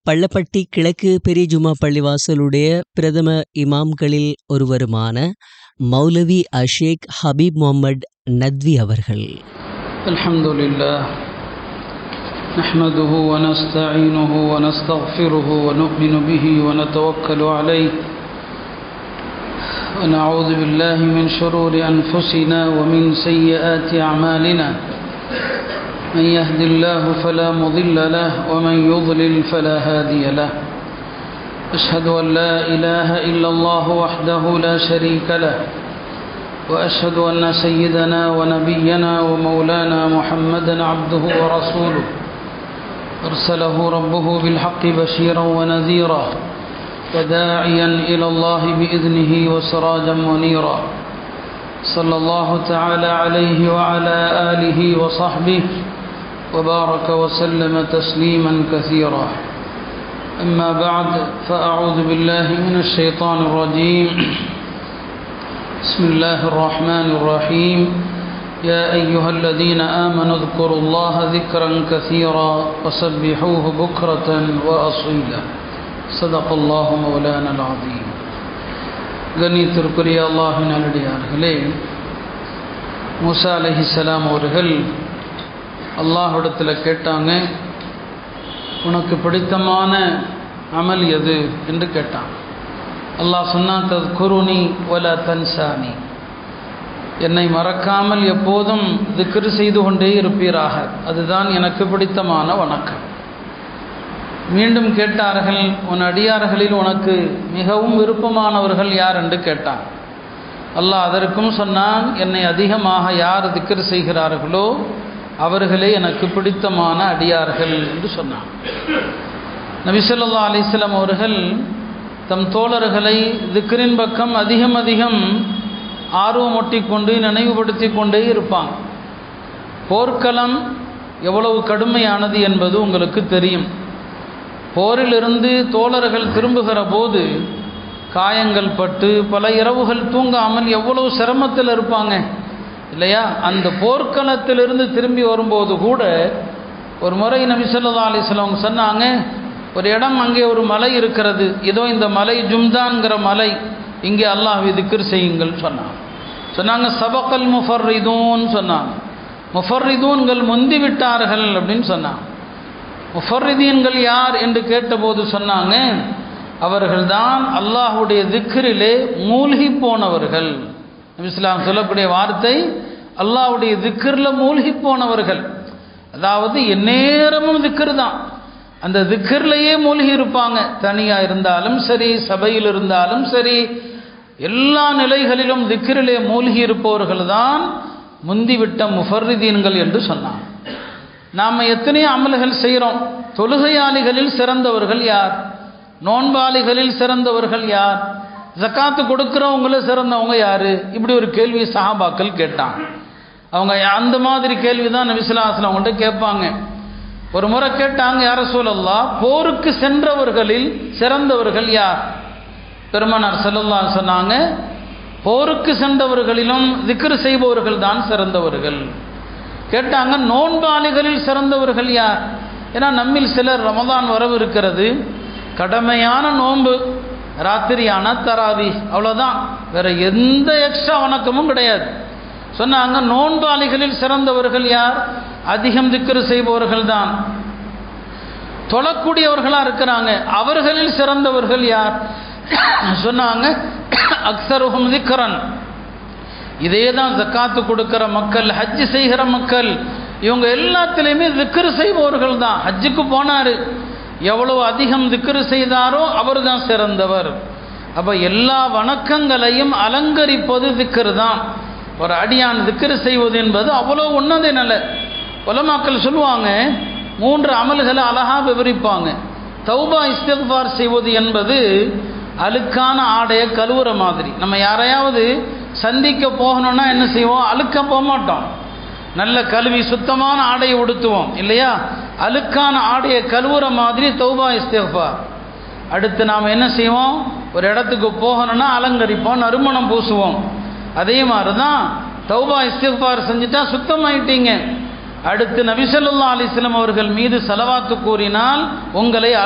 பள்ளப்பட்டி கிழக்கு பெரிய ஜுமா பள்ளிவாசலுடைய பிரதம இமாம்களில் ஒருவருமான மௌலவி அஷேக் ஹபீப் முகமது நத்வி அவர்கள் الحمد لله نحمده ونستعينه ونستغفره ونؤمن به ونتوكل عليه ونعوذ بالله من شرور أنفسنا ومن سيئات أعمالنا من يهد الله فلا مضل له ومن يضلل فلا هادي له أشهد أن لا إله إلا الله وحده لا شريك له واشهد ان سيدنا ونبينا ومولانا محمدا عبده ورسوله ارسله ربه بالحق بشيرا ونذيرا وداعيا الى الله باذنه وسراجا منيرا صلى الله تعالى عليه وعلى اله وصحبه وبارك وسلم تسليما كثيرا اما بعد فاعوذ بالله من الشيطان الرجيم بسم الله الرحمن الرحيم يا أيها الذين آمنوا اذكروا الله ذكرا كثيرا وسبحوه بكرة وأصيلا صدق الله مولانا العظيم கண்ணியத்திற்குரிய அல்லாஹின் நல்லடியார்களே மூசா அலஹிசலாம் அவர்கள் அல்லாஹிடத்தில் கேட்டாங்க உனக்கு பிடித்தமான அமல் எது என்று கேட்டாங்க அல்லாஹ் சொன்னான் தத் குருணி ஒல தன்சானி என்னை மறக்காமல் எப்போதும் திக்ரு செய்து கொண்டே இருப்பீராக அதுதான் எனக்கு பிடித்தமான வணக்கம் மீண்டும் கேட்டார்கள் உன் அடியார்களில் உனக்கு மிகவும் விருப்பமானவர்கள் யார் என்று கேட்டான் அல்லாஹ் அதற்கும் சொன்னான் என்னை அதிகமாக யார் திக்ரு செய்கிறார்களோ அவர்களே எனக்கு பிடித்தமான அடியார்கள் என்று சொன்னான் நபிசல்லா அலிஸ்லாம் அவர்கள் தம் தோழர்களை திக்ரின் பக்கம் அதிகம் அதிகம் ஆர்வமூட்டி கொண்டு நினைவுபடுத்தி கொண்டே இருப்பாங்க போர்க்களம் எவ்வளவு கடுமையானது என்பது உங்களுக்கு தெரியும் போரிலிருந்து தோழர்கள் திரும்புகிற போது காயங்கள் பட்டு பல இரவுகள் தூங்காமல் எவ்வளவு சிரமத்தில் இருப்பாங்க இல்லையா அந்த போர்க்களத்திலிருந்து திரும்பி வரும்போது கூட ஒரு முறை நபி சொல்லா அலிஸ்லாம் சொன்னாங்க ஒரு இடம் அங்கே ஒரு மலை இருக்கிறது இதோ இந்த மலை ஜும்தான்கிற மலை இங்கே அல்லாஹ் திக்ர் செய்யுங்கள் சொன்னாங்க சொன்னாங்க சபக்கல் முஃபர்ரிதூன் சொன்னாங்க முஃபர்ரிதூன்கள் முந்தி விட்டார்கள் அப்படின்னு சொன்னாங்க முஃபர்ரிதீன்கள் யார் என்று கேட்டபோது சொன்னாங்க அவர்கள்தான் அல்லாஹுடைய திக்ரிலே மூழ்கி போனவர்கள் இஸ்லாம் சொல்லக்கூடிய வார்த்தை அல்லாஹுடைய திக்ரில் மூழ்கி போனவர்கள் அதாவது எந்நேரமும் திக்ரு தான் அந்த திக்கர்லையே மூழ்கி இருப்பாங்க தனியாக இருந்தாலும் சரி சபையில் இருந்தாலும் சரி எல்லா நிலைகளிலும் திக்கிரிலே மூழ்கி இருப்பவர்கள் தான் முந்திவிட்ட முஃபர்ரிதீன்கள் என்று சொன்னான் நாம் எத்தனையோ அமல்கள் செய்கிறோம் தொழுகையாளிகளில் சிறந்தவர்கள் யார் நோன்பாளிகளில் சிறந்தவர்கள் யார் ஜக்காத்து கொடுக்குறவங்கள சிறந்தவங்க யார் இப்படி ஒரு கேள்வி சஹாபாக்கள் கேட்டாங்க அவங்க அந்த மாதிரி கேள்வி தான் நபிசுலாசலம் அவங்கள்ட்ட கேட்பாங்க ஒரு முறை கேட்டாங்க யார சூழல்லா போருக்கு சென்றவர்களில் சிறந்தவர்கள் யார் பெருமானார் செல்லல்லா சொன்னாங்க போருக்கு சென்றவர்களிலும் திக்ரு செய்பவர்கள் தான் சிறந்தவர்கள் கேட்டாங்க நோன்பாளிகளில் சிறந்தவர்கள் யார் ஏன்னா நம்மில் சிலர் ரமதான் வரவு இருக்கிறது கடமையான நோன்பு ராத்திரியான தராவி அவ்வளோதான் வேற எந்த எக்ஸ்ட்ரா வணக்கமும் கிடையாது சொன்னாங்க நோன்பாளிகளில் சிறந்தவர்கள் யார் அதிகம் திக்கரு செய்பவர்கள் தான் தொழக்கூடியவர்களாக இருக்கிறாங்க அவர்களில் சிறந்தவர்கள் யார் சொன்னாங்க அக்சருகும் திக்கரன் இதே தான் ஜக்காத்து கொடுக்கிற மக்கள் ஹஜ்ஜு செய்கிற மக்கள் இவங்க எல்லாத்திலையுமே திக்கரு செய்பவர்கள் தான் ஹஜ்ஜுக்கு போனார் எவ்வளவு அதிகம் திக்கரு செய்தாரோ அவர் தான் சிறந்தவர் அப்போ எல்லா வணக்கங்களையும் அலங்கரிப்பது திக்கரு தான் ஒரு அடியான் திக்கரு செய்வது என்பது அவ்வளோ உன்னதை நல்ல உலமாக்கள் சொல்லுவாங்க மூன்று அமல்களை அழகாக விவரிப்பாங்க தௌபா இஸ்திஃபார் செய்வது என்பது அழுக்கான ஆடையை கழுவுற மாதிரி நம்ம யாரையாவது சந்திக்க போகணும்னா என்ன செய்வோம் அழுக்க போக மாட்டோம் நல்ல கழுவி சுத்தமான ஆடையை உடுத்துவோம் இல்லையா அழுக்கான ஆடையை கழுவுற மாதிரி தௌபா இஸ்திஃபார் அடுத்து நாம் என்ன செய்வோம் ஒரு இடத்துக்கு போகணும்னா அலங்கரிப்போம் நறுமணம் பூசுவோம் அதே மாதிரி தான் தௌபா இஸ்திஃபார் செஞ்சுட்டா சுத்தமாயிட்டீங்க அடுத்து நபிசல்லா அலிஸ்லம் அவர்கள் மீது செலவாத்து கூறினால் உங்களை